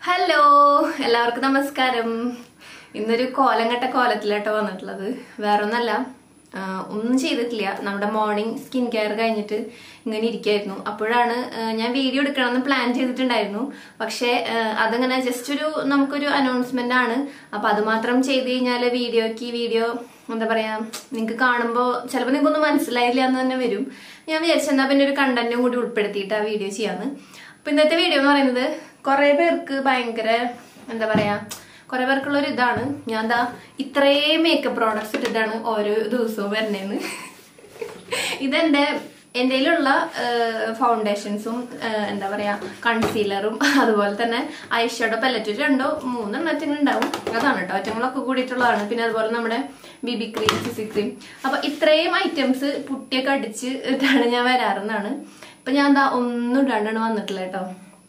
Hello എല്ലാവർക്കും നമസ്കാരം ഇന്നൊരു കോലങ്കട്ട കോലത്തിലാട്ടോ വന്നിട്ടുള്ളത് വേറെ ഒന്നല്ല ആ, ഒന്നും ചെയ്തിട്ടില്ല നമ്മുടെ മോർണിംഗ് സ്കിൻ കെയർ കഴിഞ്ഞിട്ട് ഇങ്ങനെ ഇരിക്കായിരുന്നു അപ്പോഴാണ് ആ, ഞാൻ വീഡിയോ എടുക്കണമെന്ന് പ്ലാൻ ചെയ്തിട്ടുണ്ടായിരുന്നു പക്ഷേ ആ, അതങ്ങനെ ജസ്റ്റ് ഒരു നമുക്കൊരു അനൗൺസ്മെന്റ് ആണ് അപ്പൊ അത് മാത്രം ചെയ്ത് കഴിഞ്ഞാൽ വീഡിയോക്ക് വീഡിയോ എന്താ പറയാ നിങ്ങൾക്ക് കാണുമ്പോൾ ചിലപ്പോൾ നിങ്ങൾക്കൊന്നും മനസ്സിലായില്ല എന്ന് തന്നെ വരും ഞാൻ വിചാരിച്ചെന്നാ പിന്നെ ഒരു കണ്ടന്റും കൂടി ഉൾപ്പെടുത്തിയിട്ട് ആ വീഡിയോ ചെയ്യാന്ന് അപ്പൊ ഇന്നത്തെ വീഡിയോ എന്ന് പറയുന്നത് കുറെ പേർക്ക് ഭയങ്കര എന്താ പറയാ കുറെ പേർക്കുള്ള ഒരു ഇതാണ് ഞാൻ എന്താ ഇത്രയും മേക്കപ്പ് പ്രോഡക്ട്സ് ഇട്ടിട്ടാണ് ഓരോ ദിവസവും വരണേന്ന് ഇതെന്റെ എൻ്റെ കയ്യിലുള്ള ഫൗണ്ടേഷൻസും എന്താ പറയാ കൺസീലറും അതുപോലെ തന്നെ ഐഷാഡോ പല്ലറ്റ് രണ്ടോ മൂന്നെണ്ണത്തിന് ഉണ്ടാവും അതാണ് കേട്ടോ ഒറ്റങ്ങളൊക്കെ കൂടിയിട്ടുള്ളതാണ് പിന്നെ അതുപോലെ നമ്മുടെ B B cream CC cream അപ്പൊ ഇത്രയും ഐറ്റംസ് പുട്ടിയൊക്കെ അടിച്ച് ഇട്ടാണ് ഞാൻ വരാറെന്നാണ് ഇപ്പൊ ഞാൻ എന്താ ഒന്നും ഇടാണ്ടാണ് വന്നിട്ടില്ല കേട്ടോ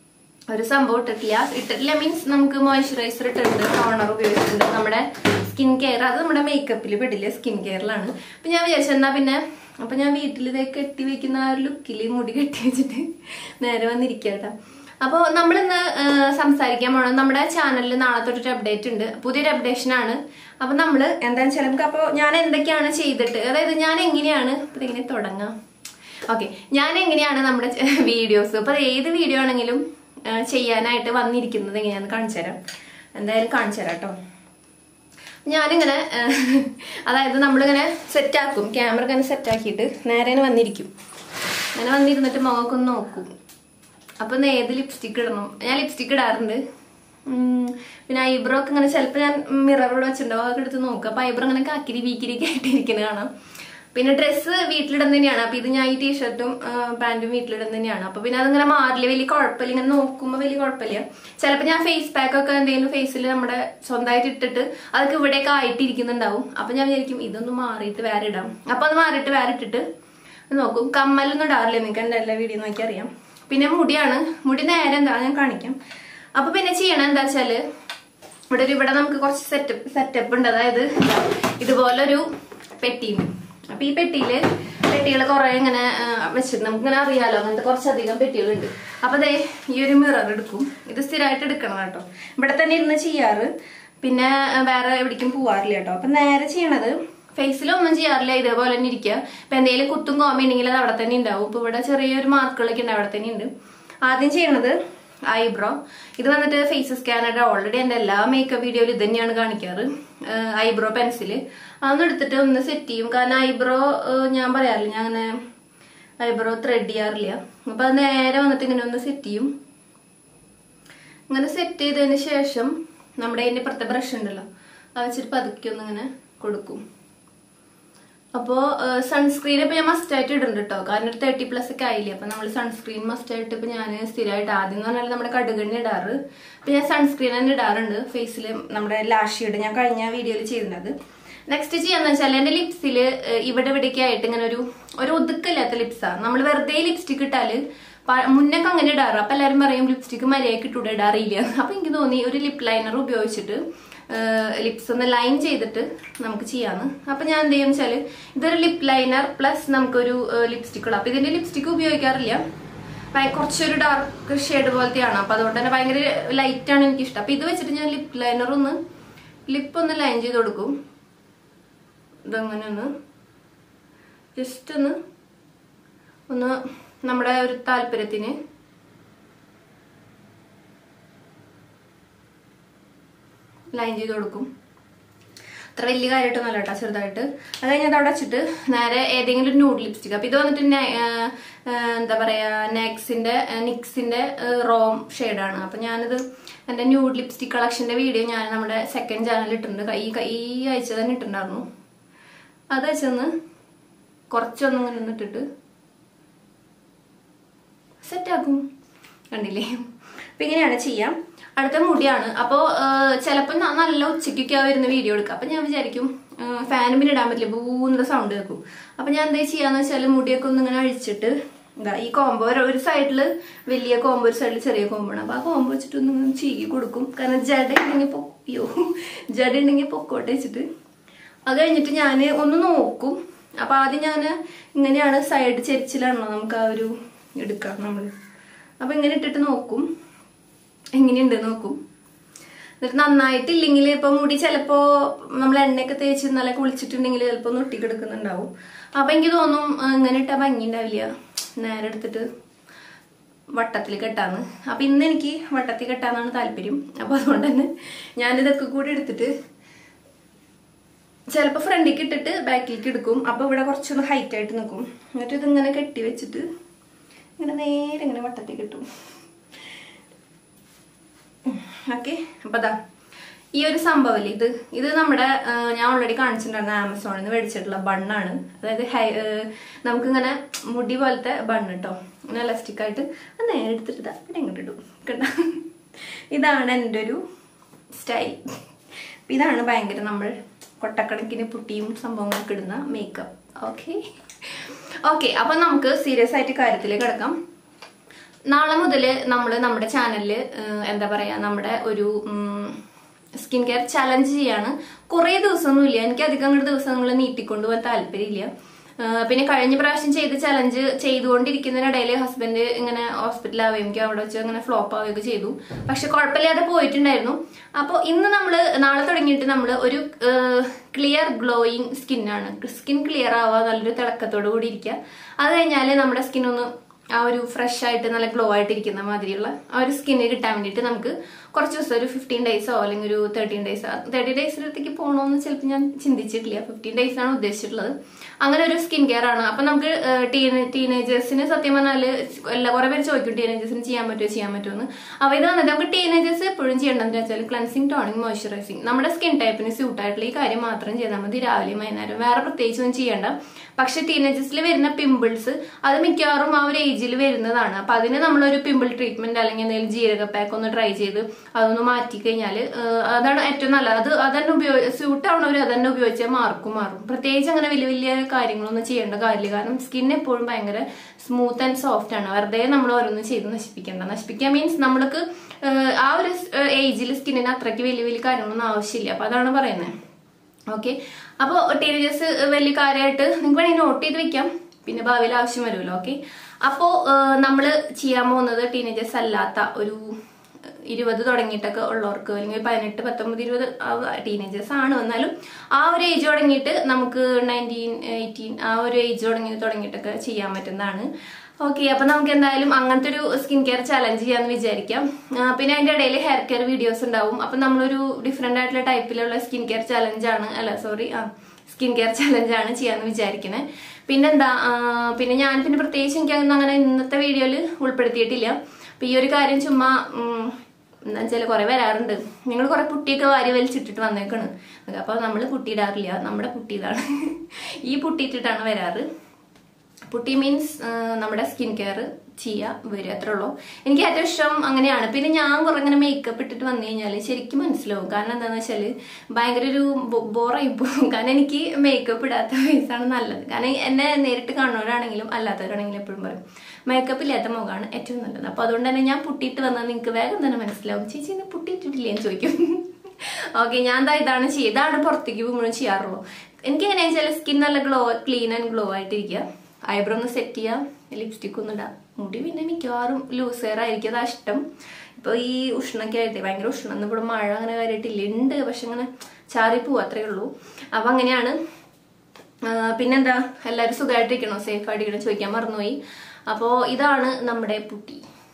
ഒരു സംഭവം ഇട്ടിട്ടില്ല ഇട്ടിട്ടില്ല മീൻസ് നമുക്ക് മോയ്സ്ചറൈസർ ഇട്ടിട്ടുണ്ട് ടോണർ ഉപയോഗിച്ചിട്ടുണ്ട് നമ്മുടെ സ്കിൻ കെയർ അത് നമ്മുടെ മേക്കപ്പിൽ പെടില്ല സ്കിൻ കെയറിലാണ് അപ്പൊ ഞാൻ വിചാരിച്ചു എന്നാ പിന്നെ അപ്പൊ ഞാൻ വീട്ടിൽ ഇതേ കെട്ടി വെക്കുന്ന ആ ഒരു ലുക്കിൽ മുടി കെട്ടി വെച്ചിട്ട് നേരെ വന്നിരിക്കട്ടോ അപ്പോൾ നമ്മളിന്ന് ആ, സംസാരിക്കാൻ പോണം നമ്മുടെ ചാനലിൽ നാളെ തൊട്ടൊരു അപ്ഡേറ്റ് ഉണ്ട് പുതിയൊരു അപ്ഡേഷൻ ആണ് അപ്പൊ നമ്മൾ എന്താണെന്ന് വെച്ചാൽ നമുക്ക് അപ്പോൾ ഞാൻ എന്തൊക്കെയാണ് ചെയ്തിട്ട് അതായത് ഞാൻ എങ്ങനെയാണ് ഇപ്പൊ ഇങ്ങനെ തുടങ്ങാം ഓക്കെ ഞാൻ എങ്ങനെയാണ് നമ്മുടെ വീഡിയോസ് ഇപ്പൊ ഏത് വീഡിയോ ആണെങ്കിലും ആ, ചെയ്യാനായിട്ട് വന്നിരിക്കുന്നത് എങ്ങനെയാന്ന് കാണിച്ചു തരാം എന്തായാലും കാണിച്ചു തരാം കേട്ടോ ഞാനിങ്ങനെ ആ, അതായത് നമ്മളിങ്ങനെ സെറ്റാക്കും ക്യാമറ ഇങ്ങനെ സെറ്റാക്കിയിട്ട് നേരെ ഇങ്ങനെ വന്നിരിക്കും അങ്ങനെ വന്നിരുന്നിട്ട് മുഖമൊക്കെ ഒന്ന് നോക്കും അപ്പൊ ഇന്ന് ഏത് ലിപ്സ്റ്റിക് ഇടണം ഞാൻ ലിപ്സ്റ്റിക് ഇടാറുണ്ട് ഉം, പിന്നെ ഐബ്രോ ഒക്കെ ഇങ്ങനെ ചിലപ്പോൾ ഞാൻ മിററോട് വെച്ചിട്ടുണ്ടാവും അതൊക്കെ എടുത്ത് നോക്കും അപ്പൊ ഐബ്രോ ഇങ്ങനെ കാക്കിരി വീക്കിരി ആയിട്ട് ഇരിക്കുന്നത് കാണാം പിന്നെ ഡ്രസ്സ് വീട്ടിലിടുന്ന തന്നെയാണ് അപ്പൊ ഇത് ഞാൻ ഈ ടീഷർട്ടും പാന്റും വീട്ടിലിടുന്ന തന്നെയാണ് അപ്പൊ പിന്നെ അതിങ്ങനെ മാറില്ല വലിയ കുഴപ്പമില്ല ഇങ്ങനെ നോക്കുമ്പോൾ വലിയ കുഴപ്പമില്ല ചിലപ്പോൾ ഞാൻ ഫേസ് പാക്ക് ഒക്കെ എന്തെങ്കിലും ഫേസിൽ നമ്മുടെ സ്വന്തമായിട്ട് ഇട്ടിട്ട് അതൊക്കെ ഇവിടെയൊക്കെ ആയിട്ടിരിക്കുന്നുണ്ടാവും അപ്പൊ ഞാൻ വിചാരിക്കും ഇതൊന്ന് മാറിയിട്ട് വേറെ ഇടാം അപ്പൊ അത് മാറിയിട്ട് വേറെ ഇട്ടിട്ട് നോക്കും കമ്മലൊന്നും ഇടാറില്ല നിങ്ങൾക്ക് എൻ്റെ എല്ലാ വീഡിയോ നോക്കി അറിയാം പിന്നെ മുടിയാണ് മുടി നേരെ എന്താ ഞാൻ കാണിക്കാം അപ്പൊ പിന്നെ ചെയ്യണം എന്താ വെച്ചാല് ഇവിടെ ഒരു ഇവിടെ നമുക്ക് കുറച്ച് സെറ്റപ്പ് സെറ്റപ്പ് ഉണ്ട് അതായത് ഇതുപോലൊരു പെട്ടിയുണ്ട് അപ്പൊ ഈ പെട്ടിയില് പെട്ടികൾ കുറെ ഇങ്ങനെ ആ, വെച്ചിട്ട് നമുക്ക് ഇങ്ങനെ അറിയാലോ അങ്ങനത്തെ കുറച്ചധികം പെട്ടികളുണ്ട് അപ്പൊ ദേ ഈ ഒരു മിറർ എടുക്കും ഇത് സ്ഥിരമായിട്ട് എടുക്കണം കേട്ടോ ഇവിടെ തന്നെ ഇരുന്ന് ചെയ്യാറ് പിന്നെ ആ, വേറെ എവിടേക്കും പോവാറില്ല കേട്ടോ അപ്പൊ നേരെ ചെയ്യണത് ഫേസിലൊന്നും ചെയ്യാറില്ല ഇതേപോലെ തന്നെ ഇരിക്കുക ഇപ്പൊ എന്തെങ്കിലും കുത്തും കോമ ഉണ്ടെങ്കിൽ അത് അവിടെ തന്നെ ഉണ്ടാവും ഇപ്പൊ ഇവിടെ ചെറിയൊരു മാർക്കുകളൊക്കെ ഉണ്ട് അവിടെ തന്നെ ഉണ്ട് ആദ്യം ചെയ്യണത് ഐബ്രോ ഇത് വന്നിട്ട് ഫേസ് സ്കാനറുടെ ഓൾറെഡി എന്റെ എല്ലാ മേക്കപ്പ് വീഡിയോയിലും ഇത് തന്നെയാണ് കാണിക്കാറ് ഐബ്രോ പെൻസിൽ അതൊന്ന് എടുത്തിട്ട് ഒന്ന് സെറ്റ് ചെയ്യും കാരണം ഐബ്രോ ഞാൻ പറയാറില്ല ഞാൻ അങ്ങനെ ഐബ്രോ ത്രെഡ് ചെയ്യാറില്ല അപ്പൊ അത് നേരെ വന്നിട്ട് ഇങ്ങനെ ഒന്ന് സെറ്റ് ചെയ്യും ഇങ്ങനെ സെറ്റ് ചെയ്തതിന് ശേഷം നമ്മുടെ അതിന്റെ ഇപ്പുറത്തെ ബ്രഷ് ഉണ്ടല്ലോ അത് വെച്ചിട്ട് പതുക്കെ ഒന്ന് ഇങ്ങനെ കൊടുക്കും അപ്പോ സൺസ്ക്രീൻ ഇപ്പൊ ഞാൻ മസ്റ്റ് ആയിട്ട് ഇടുന്നുണ്ട് കേട്ടോ കാരണം ഒരു തേർട്ടി പ്ലസ് ഒക്കെ ആയില്ലേ അപ്പൊ നമ്മൾ സൺസ്ക്രീൻ മസ്റ്റ് ആയിട്ട് ഇപ്പൊ ഞാൻ സ്ഥിരമായിട്ട് ആദ്യം എന്ന് പറഞ്ഞാൽ നമ്മുടെ കടുകണ്ണി ഇടാറ് അപ്പൊ ഞാൻ സൺസ്ക്രീൻ തന്നെ ഇടാറുണ്ട് ഫേസിൽ നമ്മുടെ ലാഷ് ഇട് ഞാൻ കഴിഞ്ഞ വീഡിയോയിൽ ചെയ്തിരുന്നത് നെക്സ്റ്റ് ചെയ്യാന്ന് വെച്ചാൽ എന്റെ ലിപ്സിൽ ഇവിടെ ഇവിടേക്ക് ആയിട്ട് ഇങ്ങനെ ഒരു ഒരു ഒതുക്കല്ലാത്ത ലിപ്സാണ് നമ്മൾ വെറുതെ ലിപ്സ്റ്റിക് ഇട്ടാല് പ- മുന്നൊക്കെ അങ്ങനെ ഇടാറ് അപ്പൊ എല്ലാരും പറയും ലിപ്സ്റ്റിക് മര്യാദക്ക് ഇട്ടൂടെ ഇടാറില്ല അപ്പൊ എനിക്ക് തോന്നി ഒരു ലിപ് ലൈനർ ഉപയോഗിച്ചിട്ട് ലിപ്സ് ഒന്ന് ലൈൻ ചെയ്തിട്ട് നമുക്ക് ചെയ്യാന്ന് അപ്പൊ ഞാൻ എന്ത് ചെയ്യും വെച്ചാല് ഇതൊരു ലിപ് ലൈനർ പ്ലസ് നമുക്കൊരു ലിപ്സ്റ്റിക് ഉള്ള അപ്പൊ ഇതിന്റെ ലിപ്സ്റ്റിക് ഉപയോഗിക്കാറില്ല ഭയ- കുറച്ചൊരു ഡാർക്ക് ഷെയ്ഡ് പോലത്തെയാണ് അപ്പൊ അതുകൊണ്ട് തന്നെ ഭയങ്കര ലൈറ്റ് ആണ് എനിക്ക് ഇഷ്ടം അപ്പൊ ഇത് വെച്ചിട്ട് ഞാൻ ലിപ് ലൈനർ ഒന്ന് ലിപ്പ് ഒന്ന് ലൈൻ ചെയ്ത് കൊടുക്കും ഇതങ്ങനെ ഒന്ന് ജസ്റ്റ് ഒന്ന് ഒന്ന് നമ്മുടെ ഒരു താല്പര്യത്തിന് ലൈൻ ചെയ്ത് കൊടുക്കും അത്ര വലിയ കാര്യമായിട്ടൊന്നുമല്ല കേട്ടോ ചെറുതായിട്ട് അത് കഴിഞ്ഞത് അവിടെ വെച്ചിട്ട് നേരെ ഏതെങ്കിലും ഒരു ന്യൂഡ് ലിപ്സ്റ്റിക് അപ്പൊ ഇത് വന്നിട്ട് നെ- ആ, ആ, എന്താ പറയാ നെക്സിന്റെ നിക്സിന്റെ റോം ഷെയ്ഡാണ് അപ്പൊ ഞാനിത് എന്റെ ന്യൂഡ് ലിപ്സ്റ്റിക് കളക്ഷന്റെ വീഡിയോ ഞാൻ നമ്മുടെ സെക്കൻഡ് ചാനലിൽ ഇട്ടിട്ടുണ്ട് ഈ ഈ ആഴ്ച തന്നെ ഇട്ടിട്ടുണ്ടായിരുന്നു അത് വെച്ചൊന്ന് കുറച്ചൊന്നും ഇങ്ങനെ ഒന്ന് ഇട്ടിട്ട് സെറ്റാക്കും കണ്ടില്ലേ അപ്പൊ ഇങ്ങനെയാണ് ചെയ്യാം അടുത്ത മുടിയാണ് അപ്പോ ചിലപ്പോൾ നല്ല ഉച്ചയ്ക്കൊക്കെ വരുന്ന വീഡിയോ എടുക്കുക അപ്പൊ ഞാൻ വിചാരിക്കും ഫാനും പിന്നെ ഇടാൻ പറ്റില്ല ബൂന്ന സൗണ്ട് കേൾക്കും അപ്പൊ ഞാൻ എന്താ ചെയ്യാന്ന് വെച്ചാൽ മുടിയൊക്കെ ഒന്ന് ഇങ്ങനെ അഴിച്ചിട്ട് എന്താ ഈ കോമ്പോ ഒരു സൈഡിൽ വലിയ കോമ്പോ ഒരു സൈഡിൽ ചെറിയ കോമ്പോ ആണ് അപ്പൊ ആ കോമ്പോ വെച്ചിട്ട് ഒന്ന് ഇങ്ങനെ ചീകി കൊടുക്കും കാരണം ജട ഉണ്ടെങ്കിൽ പൊയ്യോ ജട ഉണ്ടെങ്കിൽ പൊക്കോട്ടെ വെച്ചിട്ട് അത് കഴിഞ്ഞിട്ട് ഞാൻ ഒന്ന് നോക്കും അപ്പൊ ആദ്യം ഞാൻ ഇങ്ങനെയാണ് സൈഡ് ചെരിച്ചിലാണല്ലോ നമുക്ക് ആ ഒരു എടുക്കാം നമ്മൾ അപ്പൊ ഇങ്ങനെ ഇട്ടിട്ട് നോക്കും എങ്ങനെയുണ്ട് നോക്കും എന്നിട്ട് നന്നായിട്ടില്ലെങ്കിൽ ഇപ്പൊ മുടി ചിലപ്പോ നമ്മൾ എണ്ണയൊക്കെ തേച്ച് നല്ല കുളിച്ചിട്ടുണ്ടെങ്കിൽ ചിലപ്പോ നൊട്ടിക്കെടുക്കുന്നുണ്ടാവും അപ്പൊ എനിക്ക് തോന്നും ആ, ഇങ്ങനെ ഇട്ടാ ഭംഗി ഉണ്ടാവില്ല നേരെ എടുത്തിട്ട് വട്ടത്തിൽ കെട്ടാന്ന് അപ്പൊ ഇന്ന് എനിക്ക് വട്ടത്തിൽ കെട്ടാന്നാണ് താല്പര്യം അപ്പൊ അതുകൊണ്ട് തന്നെ ഞാനിതൊക്കെ കൂടി എടുത്തിട്ട് ചിലപ്പോൾ ഫ്രണ്ടിലേക്ക് ഇട്ടിട്ട് ബാക്കിലേക്ക് എടുക്കും അപ്പോൾ ഇവിടെ കുറച്ചൊന്ന് ഹൈറ്റ് ആയിട്ട് നിൽക്കും എന്നിട്ട് ഇതിങ്ങനെ കെട്ടി വെച്ചിട്ട് ഇങ്ങനെ നേരെ ഇങ്ങനെ വട്ടത്തിൽ കിട്ടും ഓക്കെ അപ്പോൾ അതാ ഈ ഒരു സംഭവമില്ലേ ഇത് ഇത് നമ്മുടെ ആ, ഞാൻ ഓൾറെഡി കാണിച്ചിട്ടുണ്ടായിരുന്ന ആമസോണിൽ നിന്ന് മേടിച്ചിട്ടുള്ള ബണ്ണാണ് അതായത് ഹൈ നമുക്കിങ്ങനെ മുടി പോലത്തെ ബണ്ണ് കേട്ടോ ഇങ്ങനെ elastic ആയിട്ട് അത് നേരെ എടുത്തിട്ട് ഇതാ ഇവിടെ ഇങ്ങോട്ട് ഇടും കണ്ട ഇതാണ് എൻ്റെ ഒരു സ്റ്റൈൽ ഇതാണ് ഭയങ്കര നമ്മൾ കൊട്ടക്കണക്കിന് പുട്ടിയും സംഭവങ്ങളൊക്കെ ഇടുന്ന മേക്കപ്പ് ഓക്കെ ഓക്കെ അപ്പം നമുക്ക് സീരിയസ് ആയിട്ട് കാര്യത്തിലേക്ക് കിടക്കാം നാളെ മുതൽ നമ്മൾ നമ്മുടെ ചാനലിൽ എന്താ പറയാ നമ്മുടെ ഒരു സ്കിൻ കെയർ ചലഞ്ച് ചെയ്യാണ് കുറേ ദിവസമൊന്നുമില്ല എനിക്ക് അധികം അങ്ങോട്ട് ദിവസങ്ങൾ നീട്ടിക്കൊണ്ടുപോകാൻ താല്പര്യമില്ല ആ, പിന്നെ കഴിഞ്ഞ പ്രാവശ്യം ചെയ്ത ചലഞ്ച് ചെയ്തുകൊണ്ടിരിക്കുന്നതിനിടയിൽ ഹസ്ബൻഡ് ഇങ്ങനെ ഹോസ്പിറ്റലാവുകയും എനിക്ക് അവിടെ വെച്ച് അങ്ങനെ ഫ്ലോപ്പ് ആവുകയൊക്കെ ചെയ്തു പക്ഷെ കുഴപ്പമില്ലാതെ പോയിട്ടുണ്ടായിരുന്നു അപ്പോൾ ഇന്ന് നമ്മൾ നാളെ തുടങ്ങിയിട്ട് നമ്മൾ ഒരു ക്ലിയർ ഗ്ലോയിങ് സ്കിന്നാണ് സ്കിൻ ക്ലിയർ ആവുക നല്ലൊരു തിളക്കത്തോടു കൂടി ഇരിക്കുക അത് കഴിഞ്ഞാൽ നമ്മുടെ സ്കിൻ ഒന്ന് ആ ഒരു ഫ്രഷ് ആയിട്ട് നല്ല ഗ്ലോ ആയിട്ട് ഇരിക്കുന്ന മാതിരിയുള്ള ആ ഒരു സ്കിന്ന് കിട്ടാൻ വേണ്ടിയിട്ട് നമുക്ക് കുറച്ച് ദിവസം ഒരു ഫിഫ്റ്റീൻ ഡേയ്സോ അല്ലെങ്കിൽ ഒരു തേർട്ടീൻ ഡേയ്സ് തേർട്ടി ഡേയ്സിലേക്ക് പോകണമെന്ന് ചിലപ്പോൾ ഞാൻ ചിന്തിച്ചിട്ടില്ല ഫിഫ്റ്റീൻ ഡേയ്സ് ആണ് ഉദ്ദേശിച്ചിട്ടുള്ളത് അങ്ങനെ ഒരു സ്കിൻ കെയർ ആണ് അപ്പൊ നമുക്ക് ടീന ടീനേജേഴ്സിന് സത്യം പറഞ്ഞാൽ എല്ലാ കുറെ പേര് ചോദിക്കും ടീനേജേഴ്സിന് ചെയ്യാൻ പറ്റുമോ ചെയ്യാൻ പറ്റുമോ എന്ന് അപ്പൊ ഇത് വന്നിട്ട് നമുക്ക് ടീനേജേഴ്സ് എപ്പോഴും ചെയ്യേണ്ടതെന്ന് വെച്ചാൽ ക്ലൻസിങ് ടോണിങ് മോയ്സ്ചറൈസിങ് നമ്മുടെ സ്കിൻ ടൈപ്പിന് സ്യൂട്ട് ആയിട്ടുള്ള ഈ കാര്യം മാത്രം ചെയ്താൽ മതി രാവിലെയും വൈകുന്നേരം വേറെ പ്രത്യേകിച്ച് ഒന്നും ചെയ്യേണ്ട പക്ഷെ ടീനേജേഴ്സിൽ വരുന്ന പിമ്പിൾസ് അത് മിക്കവാറും ആ ഒരു ഏജിൽ വരുന്നതാണ് അപ്പൊ അതിന് നമ്മളൊരു പിമ്പിൾ ട്രീറ്റ്മെന്റ് അല്ലെങ്കിൽ എന്തെങ്കിലും ജീരക പാക്ക് ഒന്ന് ട്രൈ ചെയ്ത് അതൊന്ന് മാറ്റി കഴിഞ്ഞാൽ അതാണ് ഏറ്റവും നല്ലത് അത് അതന്നെ ഉപയോഗി സ്യൂട്ട് ആവണവർ അതന്നെ ഉപയോഗിച്ചാൽ മാർക്കും മാറും പ്രത്യേകിച്ച് അങ്ങനെ വലിയ വലിയ കാര്യങ്ങളൊന്നും ചെയ്യേണ്ട കാര്യമില്ല കാരണം സ്കിൻ എപ്പോഴും ഭയങ്കര സ്മൂത്ത് ആൻഡ് സോഫ്റ്റ് ആണ് വെറുതെ നമ്മൾ ഓരോന്നും ചെയ്ത് നശിപ്പിക്കേണ്ട നശിപ്പിക്കുക മീൻസ് നമ്മൾക്ക് ഏഹ്, ആ ഒരു ഏജിൽ സ്കിന്നിന് അത്രയ്ക്ക് വലിയ വലിയ കാര്യങ്ങളൊന്നും ആവശ്യമില്ല അപ്പൊ അതാണ് പറയുന്നത് ഓക്കെ അപ്പോൾ ടീനേജേഴ്സ് വലിയ കാര്യമായിട്ട് നിങ്ങൾക്ക് വേണമെങ്കിൽ നോട്ട് ചെയ്ത് വെക്കാം പിന്നെ ഭാവിയിൽ ആവശ്യം വരുമല്ലോ ഓക്കെ അപ്പോൾ നമ്മൾ ചെയ്യാൻ പോകുന്നത് ടീനേജേഴ്സ് അല്ലാത്ത ഒരു ഇരുപത് തുടങ്ങിയിട്ടൊക്കെ ഉള്ളവർക്ക് അല്ലെങ്കിൽ പതിനെട്ട് പത്തൊമ്പത് ഇരുപത് ടീനേജേഴ്സ് ആണ് എന്നാലും ആ ഒരു ഏജ് തുടങ്ങിയിട്ട് നമുക്ക് നയൻറ്റീൻ എയ്റ്റീൻ ആ ഒരു ഏജ് തുടങ്ങി തുടങ്ങിയിട്ടൊക്കെ ചെയ്യാൻ പറ്റുന്നതാണ് ഓക്കെ അപ്പൊ നമുക്ക് എന്തായാലും അങ്ങനത്തെ ഒരു സ്കിൻ കെയർ ചലഞ്ച് ചെയ്യാന്ന് വിചാരിക്കാം ആ, പിന്നെ അതിന്റെ ഇടയിൽ ഹെയർ കെയർ വീഡിയോസ് ഉണ്ടാവും അപ്പൊ നമ്മളൊരു ഡിഫറെന്റ് ആയിട്ടുള്ള ടൈപ്പിലുള്ള സ്കിൻ കെയർ ചലഞ്ച് ആണ് അല്ല സോറി ആ സ്കിൻ കെയർ ചലഞ്ച് ആണ് ചെയ്യാന്ന് വിചാരിക്കണേ പിന്നെന്താ ആ, പിന്നെ ഞാൻ പിന്നെ പ്രത്യേകിച്ച് എനിക്ക് അതൊന്നും അങ്ങനെ ഇന്നത്തെ വീഡിയോയിൽ ഉൾപ്പെടുത്തിയിട്ടില്ല അപ്പൊ ഈ ഒരു കാര്യം ചുമ്മാ ഉം, എന്താ വെച്ചാൽ കുറെ വരാറുണ്ട് നിങ്ങൾ കുറെ പുട്ടിയൊക്കെ വാരി വലിച്ചിട്ടിട്ട് വന്നേക്കാണ് അപ്പൊ നമ്മൾ പുട്ടി ഇടാറില്ല നമ്മുടെ പുട്ടി ഇതാണ് ഈ പുട്ടി ഇട്ടിട്ടാണ് വരാറ് പുട്ടി മീൻസ് നമ്മുടെ സ്കിൻ കെയർ ചെയ്യുക വരിക അത്രേ ഉള്ളൂ എനിക്ക് ഏറ്റവും ഇഷ്ടം അങ്ങനെയാണ് പിന്നെ ഞാൻ കുറെ ഇങ്ങനെ മേക്കപ്പ് ഇട്ടിട്ട് വന്നു കഴിഞ്ഞാൽ ശരിക്കും മനസ്സിലാവും കാരണം എന്താണെന്ന് വെച്ചാൽ ഭയങ്കര ഒരു ബോറായി പോകും കാരണം എനിക്ക് മേക്കപ്പ് ഇടാത്ത ഫേസാണ് നല്ലത് കാരണം എന്നെ നേരിട്ട് കാണുന്നവരാണെങ്കിലും അല്ലാത്തവരാണെങ്കിലും എപ്പോഴും പറയും മേക്കപ്പ് ഇല്ലാത്ത മുഖമാണ് ഏറ്റവും നല്ലത് അപ്പൊ അതുകൊണ്ട് തന്നെ ഞാൻ പുട്ടിയിട്ട് വന്നാൽ നിങ്ങൾക്ക് വേഗം തന്നെ മനസ്സിലാവും ചേച്ചി ഇന്ന് പുട്ടിയിട്ടിട്ടില്ലേ എന്ന് ചോദിക്കും ഓക്കെ ഞാൻ ദാ ഇതാണ് ചെയ്യുക ഇതാണ് പുറത്തേക്ക് പോകുമ്പോഴും ചെയ്യാറുള്ളൂ എനിക്ക് എങ്ങനെയാണെന്ന് വെച്ചാൽ സ്കിൻ നല്ല ഗ്ലോ ക്ലീൻ ആൻഡ് ഗ്ലോ ആയിട്ടിരിക്കുക ഐബ്രോ ഒന്ന് സെറ്റ് ചെയ്യാം ലിപ്സ്റ്റിക് ഒന്നും ഇടാം മുടി പിന്നെ മിക്കവാറും ലൂസ് ഹെയർ ആയിരിക്കും അതാ ഇഷ്ടം ഇപ്പൊ ഈ ഉഷ്ണൊക്കെ ആയിട്ട് ഭയങ്കര ഉഷ്ണം ഇന്ന് ഇവിടെ മഴ അങ്ങനെ കാര്യമായിട്ടില്ല ഉണ്ട് പക്ഷെ അങ്ങനെ ചാറി പോവും അത്രേ ഉള്ളൂ അപ്പൊ അങ്ങനെയാണ് ആ, പിന്നെന്താ എല്ലാവരും സുഖമായിട്ടിരിക്കണോ സേഫ് ആയിട്ടിരിക്കണോ ചോദിക്കാൻ മറന്നുപോയി അപ്പോൾ ഇതാണ് നമ്മുടെ പുട്ടി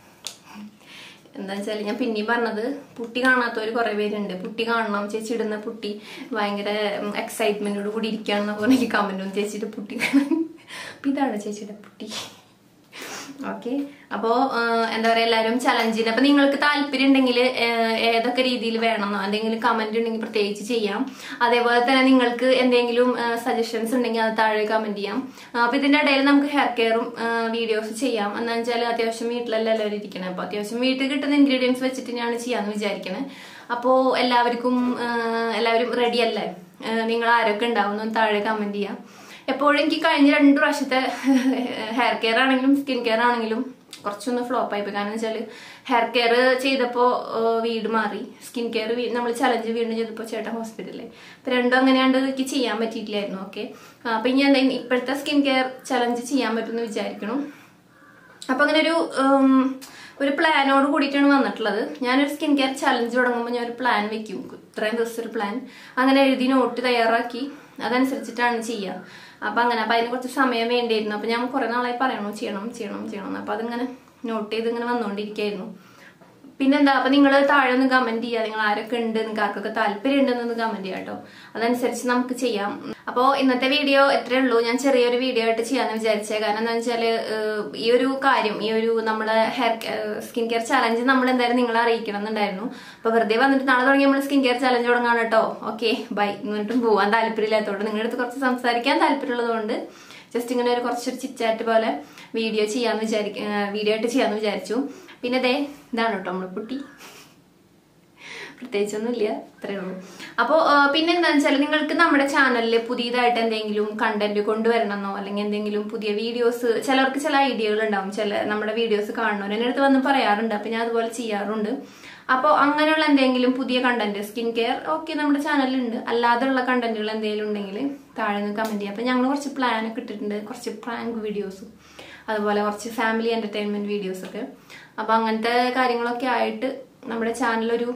എന്താ വെച്ചാൽ ഞാൻ പിന്നെയും പറഞ്ഞത് പുട്ടി കാണാത്തവർ കുറെ പേരുണ്ട് പുട്ടി കാണണം ചേച്ചി ഇടുന്ന പുട്ടി ഭയങ്കര എക്സൈറ്റ്മെന്റോട് കൂടി ഇരിക്കുകയാണെന്ന് പറഞ്ഞ എനിക്ക് കമന്റ് ഒന്ന് ചേച്ചിയുടെ പുട്ടി കാണാൻ അപ്പൊ ഇതാണ് ചേച്ചിയുടെ പുട്ടി ഓക്കെ അപ്പോ എന്താ പറയാ എല്ലാവരും ചലഞ്ചിന് അപ്പൊ നിങ്ങൾക്ക് താല്പര്യം ഉണ്ടെങ്കിൽ ഏതൊക്കെ രീതിയിൽ വേണമെന്നോ എന്തെങ്കിലും കമന്റ് ഉണ്ടെങ്കിൽ പ്രത്യേകിച്ച് ചെയ്യാം അതേപോലെ തന്നെ നിങ്ങൾക്ക് എന്തെങ്കിലും സജഷൻസ് ഉണ്ടെങ്കിൽ അത് താഴെ കമന്റ് ചെയ്യാം ആ, അപ്പൊ ഇതിന്റെ ഇടയിൽ നമുക്ക് ഹെയർ കെയറും വീഡിയോസ് ചെയ്യാം എന്താ വെച്ചാൽ അത്യാവശ്യം വീട്ടിലല്ല എല്ലാവരും ഇരിക്കണേ അപ്പൊ അത്യാവശ്യം വീട്ടിൽ കിട്ടുന്ന ഇൻഗ്രീഡിയൻസ് വെച്ചിട്ട് ഞാൻ ചെയ്യാന്ന് വിചാരിക്കണേ അപ്പോ എല്ലാവർക്കും ആ, എല്ലാവരും റെഡി അല്ലേ ആ, നിങ്ങൾ ആരൊക്കെ ഉണ്ടാവും താഴെ കമന്റ് ചെയ്യാം എപ്പോഴും എനിക്ക് കഴിഞ്ഞ രണ്ട് പ്രാവശ്യത്തെ ഹെയർ കെയർ ആണെങ്കിലും സ്കിൻ കെയർ ആണെങ്കിലും കുറച്ചൊന്ന് ഫ്ലോപ്പ് ആയിപ്പോയി കാരണം വെച്ചാൽ ഹെയർ കെയർ ചെയ്തപ്പോൾ വീട് മാറി സ്കിൻ കെയർ നമ്മൾ ചലഞ്ച് വീണ്ടും ചെയ്തപ്പോൾ ചേട്ടൻ ഹോസ്പിറ്റലിൽ അപ്പൊ രണ്ടും അങ്ങനെയാണ്ട് എനിക്ക് ചെയ്യാൻ പറ്റിയിട്ടില്ലായിരുന്നു ഓക്കെ അപ്പൊ ഇനി എന്തെങ്കിലും ഇപ്പോഴത്തെ സ്കിൻ കെയർ ചലഞ്ച് ചെയ്യാൻ പറ്റുമെന്ന് വിചാരിക്കണം അപ്പൊ അങ്ങനെ ഒരു ഉം, ഒരു പ്ലാനോട് കൂടിയിട്ടാണ് വന്നിട്ടുള്ളത് ഞാനൊരു സ്കിൻ കെയർ ചലഞ്ച് തുടങ്ങുമ്പോൾ ഞാൻ ഒരു പ്ലാൻ വെക്കും ഇത്രയും ദിവസം ഒരു പ്ലാൻ അങ്ങനെ എഴുതി നോട്ട് തയ്യാറാക്കി അതനുസരിച്ചിട്ടാണ് ചെയ്യുക അപ്പൊ അങ്ങനെ അപ്പൊ അതിന് കുറച്ച് സമയം വേണ്ടിയിരുന്നു അപ്പൊ ഞാൻ കുറെ നാളായി പറയണു ചെയ്യണം ചെയ്യണം ചെയ്യണം എന്ന്. അപ്പൊ അതിങ്ങനെ നോട്ട് ചെയ്ത് ഇങ്ങനെ വന്നുകൊണ്ടിരിക്കുകയായിരുന്നു പിന്നെന്താ അപ്പൊ നിങ്ങൾ താഴെ ഒന്ന് കമന്റ് ചെയ്യുക നിങ്ങൾ ആരൊക്കെ ഉണ്ട് നിങ്ങൾക്ക് ആർക്കൊക്കെ താല്പര്യം ഉണ്ടെന്നൊന്ന് കമന്റ് ചെയ്യാം കേട്ടോ അതനുസരിച്ച് നമുക്ക് ചെയ്യാം അപ്പോൾ ഇന്നത്തെ വീഡിയോ എത്രയേ ഉള്ളൂ ഞാൻ ചെറിയൊരു വീഡിയോ ആയിട്ട് ചെയ്യാന്ന് വിചാരിച്ചേ കാരണം എന്താ വെച്ചാല് ഏഹ്, ഈ ഒരു കാര്യം ഈ ഒരു നമ്മുടെ ഹെയർ സ്കിൻ കെയർ ചലഞ്ച് നമ്മൾ എന്തായാലും നിങ്ങളെ അറിയിക്കണം എന്നുണ്ടായിരുന്നു അപ്പൊ വെറുതെ വന്നിട്ട് നാളെ തുടങ്ങി നമ്മൾ സ്കിൻ കെയർ ചലഞ്ച് തുടങ്ങാണ് കേട്ടോ ഓക്കെ ബൈ എന്നിട്ടും പോവാൻ താല്പര്യമില്ലാത്തതുകൊണ്ട് നിങ്ങളുടെ അടുത്ത് കുറച്ച് സംസാരിക്കാൻ താല്പര്യമുള്ളതുകൊണ്ട് ജസ്റ്റ് ഇങ്ങനെ ഒരു കുറച്ചൊരു ചിറ്റാറ്റ് പോലെ വീഡിയോ ചെയ്യാന്ന് വിചാരിക്ക വീഡിയോ ആയിട്ട് ചെയ്യാന്ന് വിചാരിച്ചു പിന്നെ ദേ ഇതാണ് കേട്ടോ നമ്മുടെ കുട്ടി പ്രത്യേകിച്ചൊന്നുമില്ല അത്രേ ഉള്ളൂ അപ്പോൾ പിന്നെ എന്താണെന്ന് വെച്ചാൽ നിങ്ങൾക്ക് നമ്മുടെ ചാനലിൽ പുതിയതായിട്ട് എന്തെങ്കിലും കണ്ടന്റ് കൊണ്ടുവരണമെന്നോ അല്ലെങ്കിൽ എന്തെങ്കിലും പുതിയ വീഡിയോസ് ചിലർക്ക് ചില ഐഡിയകൾ ഉണ്ടാവും ചില നമ്മുടെ വീഡിയോസ് കാണുന്നവർ എൻ്റെ അടുത്ത് വന്ന് പറയാറുണ്ട് അപ്പം ഞാൻ അതുപോലെ ചെയ്യാറുണ്ട് അപ്പോൾ അങ്ങനെയുള്ള എന്തെങ്കിലും പുതിയ കണ്ടന്റ് സ്കിൻ കെയർ ഓക്കെ നമ്മുടെ ചാനലിലുണ്ട് അല്ലാതെയുള്ള കണ്ടന്റുകൾ എന്തെങ്കിലും ഉണ്ടെങ്കിൽ താഴെ നിന്ന് കമന്റ് ചെയ്യാം അപ്പം ഞങ്ങൾ കുറച്ച് പ്ലാൻ ഒക്കെ ഇട്ടിട്ടുണ്ട് കുറച്ച് പ്രാങ്ക് വീഡിയോസും അതുപോലെ കുറച്ച് ഫാമിലി എന്റർടൈൻമെന്റ് വീഡിയോസ് ഒക്കെ അപ്പൊ അങ്ങനത്തെ കാര്യങ്ങളൊക്കെ ആയിട്ട് നമ്മുടെ ചാനലൊരു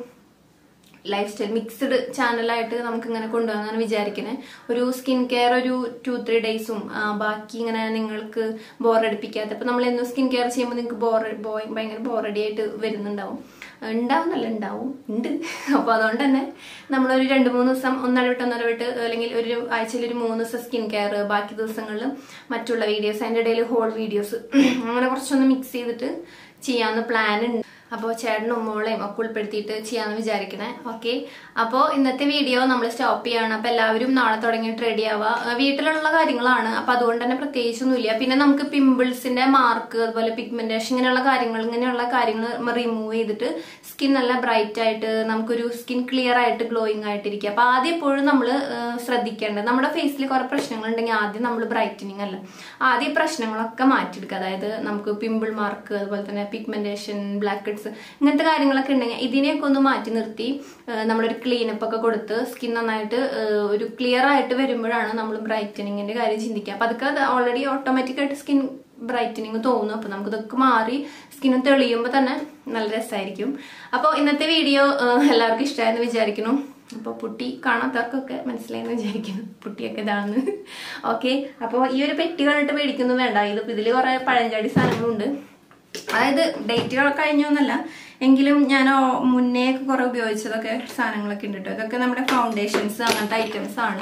ലൈഫ് സ്റ്റൈൽ മിക്സ്ഡ് ചാനലായിട്ട് നമുക്ക് ഇങ്ങനെ കൊണ്ടുപോകാൻ വിചാരിക്കണേ ഒരു സ്കിൻ കെയർ ഒരു ടു ത്രീ ഡേയ്സും ബാക്കി ഇങ്ങനെ നിങ്ങൾക്ക് ബോറടിപ്പിക്കാത്ത ഇപ്പൊ നമ്മൾ എന്നും സ്കിൻ കെയർ ചെയ്യുമ്പോൾ നിങ്ങൾക്ക് ബോർ ഭയങ്കര ബോറടി ആയിട്ട് വരുന്നുണ്ടാവും ഉണ്ടാവുന്നല്ല ഉണ്ടാവും ഉണ്ട് അപ്പൊ അതുകൊണ്ട് തന്നെ നമ്മളൊരു രണ്ട് മൂന്ന് ദിവസം ഒന്നരവിട്ട് ഒന്നരവിട്ട് അല്ലെങ്കിൽ ഒരു ആഴ്ചയിൽ ഒരു മൂന്ന് ദിവസം സ്കിൻ കെയർ ബാക്കി ദിവസങ്ങളിൽ മറ്റുള്ള വീഡിയോസ് അതിന്റെ ഇടയിൽ ഹോൾ വീഡിയോസ് അങ്ങനെ കുറച്ചൊന്ന് മിക്സ് ചെയ്തിട്ട് ചെയ്യാന്ന് പ്ലാൻ ഉണ്ട് അപ്പോൾ ചേട്ടനും മോളെയും ഒക്കെ ഉൾപ്പെടുത്തിയിട്ട് ചെയ്യാന്ന് വിചാരിക്കണേ ഓക്കെ അപ്പോൾ ഇന്നത്തെ വീഡിയോ നമ്മൾ സ്റ്റോപ്പ് ചെയ്യാണ് അപ്പോൾ എല്ലാവരും നാളെ തുടങ്ങിയിട്ട് റെഡി ആവുക ആ, വീട്ടിലുള്ള കാര്യങ്ങളാണ് അപ്പോൾ അതുകൊണ്ട് തന്നെ പ്രത്യേകിച്ചൊന്നുമില്ല പിന്നെ നമുക്ക് പിമ്പിൾസിന്റെ മാർക്ക് അതുപോലെ പിഗ്മെന്റേഷൻ ഇങ്ങനെയുള്ള കാര്യങ്ങൾ ഇങ്ങനെയുള്ള കാര്യങ്ങൾ റിമൂവ് ചെയ്തിട്ട് സ്കിൻ നല്ല ബ്രൈറ്റ് ആയിട്ട് നമുക്കൊരു സ്കിൻ ക്ലിയർ ആയിട്ട് ഗ്ലോയിങ് ആയിട്ടിരിക്കുക അപ്പോൾ ആദ്യം എപ്പോഴും നമ്മൾ ശ്രദ്ധിക്കേണ്ടത് നമ്മുടെ ഫേസിൽ കുറെ പ്രശ്നങ്ങൾ ഉണ്ടെങ്കിൽ ആദ്യം നമ്മൾ ബ്രൈറ്റനിങ് അല്ല ആദ്യം ഈ പ്രശ്നങ്ങളൊക്കെ മാറ്റിയെടുക്കുക അതായത് നമുക്ക് പിമ്പിൾ മാർക്ക് അതുപോലെ തന്നെ പിഗ്മെന്റേഷൻ ബ്ലാക്ക് ഹെഡ്സ് ഇങ്ങനത്തെ കാര്യങ്ങളൊക്കെ ഉണ്ടെങ്കിൽ ഇതിനെയൊക്കെ ഒന്ന് മാറ്റി നിർത്തി ആ, നമ്മളൊരു ക്ലീനപ്പ് ഒക്കെ കൊടുത്ത് സ്കിൻ നന്നായിട്ട് ആ, ഒരു ക്ലിയർ ആയിട്ട് വരുമ്പോഴാണ് നമ്മൾ ബ്രൈറ്റനിങ്ങിന്റെ കാര്യം ചിന്തിക്കുക അപ്പൊ അതൊക്കെ അത് ഓൾറെഡി ഓട്ടോമാറ്റിക് ആയിട്ട് സ്കിൻ ബ്രൈറ്റനിങ് തോന്നും അപ്പൊ നമുക്ക് ഇതൊക്കെ മാറി സ്കിന്ന് തെളിയുമ്പോൾ തന്നെ നല്ല രസമായിരിക്കും അപ്പോൾ ഇന്നത്തെ വീഡിയോ എല്ലാവർക്കും ഇഷ്ടമായെന്ന് വിചാരിക്കുന്നു അപ്പോൾ പുട്ടി കാണാത്തവർക്കൊക്കെ മനസ്സിലായെന്ന് വിചാരിക്കുന്നു പുട്ടിയൊക്കെ ഇതാണെന്ന് ഓക്കെ അപ്പോൾ ഈ ഒരു പെട്ടി കണ്ടിട്ട് മേടിക്കുന്നു വേണ്ട ഇത് ഇതിൽ കുറെ പഴഞ്ചാടി സാധനങ്ങളുണ്ട് അതായത് ഡേറ്റുകൾ കഴിഞ്ഞൊന്നല്ല എങ്കിലും ഞാൻ ഓ- മുന്നേ ഒക്കെ കുറെ ഉപയോഗിച്ചതൊക്കെ സാധനങ്ങളൊക്കെ ഉണ്ട് കേട്ടോ ഇതൊക്കെ നമ്മുടെ ഫൗണ്ടേഷൻസ് അങ്ങനത്തെ ഐറ്റംസ് ആണ്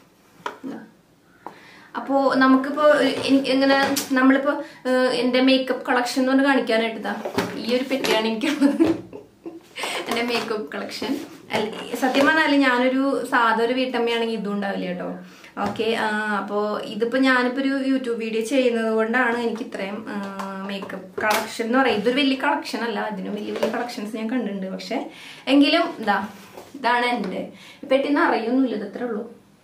ഇതാ. അപ്പോ നമുക്കിപ്പോ എനി- ഇങ്ങനെ നമ്മളിപ്പോ ഏഹ്, എന്റെ മേക്കപ്പ് കളക്ഷൻ എന്ന് പറഞ്ഞ് കാണിക്കാനായിട്ട് ഇതാ ഈ ഒരു പെട്ടിയാണ് എനിക്കുള്ളത് എന്റെ മേക്കപ്പ് കളക്ഷൻ സത്യം പറഞ്ഞാല് ഞാനൊരു സാധാ ഒരു വീട്ടമ്മയാണെങ്കിൽ ഇതും ഉണ്ടാവില്ല കേട്ടോ ഓക്കെ അപ്പോ ഇതിപ്പോ ഞാനിപ്പോ ഒരു യൂട്യൂബ് വീഡിയോ ചെയ്യുന്നത് കൊണ്ടാണ് എനിക്ക് ഇത്രയും മേക്കപ്പ് കളക്ഷൻ എന്ന് പറയാം ഇതൊരു വലിയ കളക്ഷൻ അല്ല അതിനും വലിയ വലിയ കളക്ഷൻസ് ഞാൻ കണ്ടിട്ടുണ്ട് പക്ഷെ എങ്കിലും ഇതാ ഇതാണ് എന്റെ പെട്ടിന്ന് അറിയൊന്നുമില്ല ഇത് ഇത്രേ ഉള്ളൂ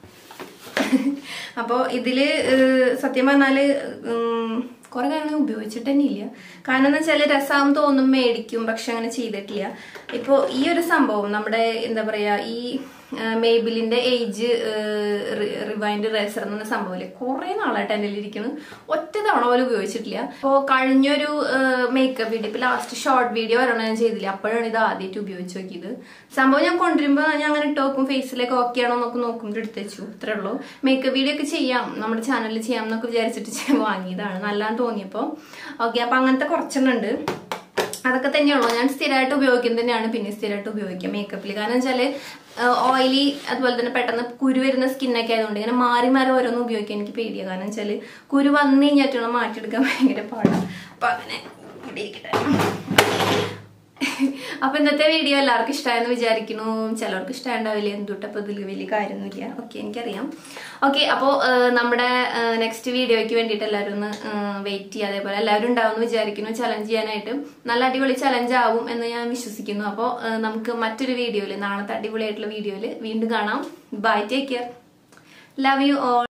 അപ്പോൾ ഇതില് ഏഹ്, സത്യം പറഞ്ഞാല് ഉം, കുറെ കാര്യങ്ങൾ ഉപയോഗിച്ചിട്ട് തന്നെ ഇല്ല കാരണം എന്ന് വെച്ചാൽ രസം തോന്നും മേടിക്കും പക്ഷെ അങ്ങനെ ചെയ്തിട്ടില്ല ഇപ്പോൾ ഈ ഒരു സംഭവം നമ്മുടെ എന്താ പറയാ ഈ മേബിലിന്റെ ഏജ് റിവൈൻഡ് റേസർ എന്ന സംഭവമില്ലേ കുറെ നാളായിട്ട് എൻ്റെ ഇരിക്കുന്നു ഒറ്റ തവണ പോലും ഉപയോഗിച്ചിട്ടില്ല അപ്പോൾ കഴിഞ്ഞൊരു മേക്കപ്പ് വീഡിയോ ഇപ്പൊ ലാസ്റ്റ് ഷോർട്ട് വീഡിയോ വരണം ഞാൻ ചെയ്തില്ല അപ്പോഴാണ് ഇത് ആദ്യമായിട്ട് ഉപയോഗിച്ച് നോക്കിയത് സംഭവം ഞാൻ കൊണ്ടുവരുമ്പോൾ ഞാൻ അങ്ങനെ ഇട്ട് നോക്കും ഫേസിലേക്ക് ഓക്കെ ആണോ എന്നൊക്കെ നോക്കുമ്പോൾ എടുത്ത് വെച്ചു ഇത്രേ ഉള്ളൂ മേക്കപ്പ് വീഡിയോ ഒക്കെ ചെയ്യാം നമ്മുടെ ചാനലിൽ ചെയ്യാം എന്നൊക്കെ വിചാരിച്ചിട്ട് ഞാൻ വാങ്ങിയതാണ് നല്ലതാന്ന് തോന്നിയപ്പോൾ ഓക്കെ അപ്പൊ അങ്ങനത്തെ കുറച്ചെണ്ണം ഉണ്ട് അതൊക്കെ തന്നെയുള്ളൂ ഞാൻ സ്ഥിരമായിട്ട് ഉപയോഗിക്കുന്നത് തന്നെയാണ് പിന്നെ സ്ഥിരമായിട്ട് ഉപയോഗിക്കുക മേക്കപ്പിൽ കാരണം വെച്ചാല് ഓയിലി അതുപോലെ തന്നെ പെട്ടെന്ന് കുരു വരുന്ന സ്കിന്നൊക്കെ ആയതുകൊണ്ട് ഇങ്ങനെ മാറി മാറി ഓരോന്നും ഉപയോഗിക്കാൻ എനിക്ക് പേടിയാണ് കാരണം വെച്ചാല് കുരു വന്നു കഴിഞ്ഞാറ്റുള്ള മാറ്റിയെടുക്കാൻ ഭയങ്കര പാടാണ് അപ്പൊ അങ്ങനെ ഇവിടെ ഇരിക്കട്ടെ അപ്പൊ ഇന്നത്തെ വീഡിയോ എല്ലാവർക്കും ഇഷ്ടമായെന്ന് വിചാരിക്കുന്നു ചിലർക്ക് ഇഷ്ടമുണ്ടാവില്ല എന്തുട്ടപ്പോ ഇതിൽ വലിയ കാര്യമൊന്നുമില്ല ഓക്കെ എനിക്കറിയാം ഓക്കെ അപ്പോൾ നമ്മുടെ നെക്സ്റ്റ് വീഡിയോയ്ക്ക് വേണ്ടിയിട്ട് എല്ലാവരും ഒന്ന് വെയിറ്റ് ചെയ്യുക അതേപോലെ എല്ലാവരും ഉണ്ടാവും എന്ന് വിചാരിക്കുന്നു ചലഞ്ച് ചെയ്യാനായിട്ട് നല്ല അടിപൊളി ചലഞ്ച് ആവും എന്ന് ഞാൻ വിശ്വസിക്കുന്നു അപ്പോൾ നമുക്ക് മറ്റൊരു വീഡിയോയിൽ നാളത്തെ അടിപൊളിയായിട്ടുള്ള വീഡിയോയിൽ വീണ്ടും കാണാം bye take care love you all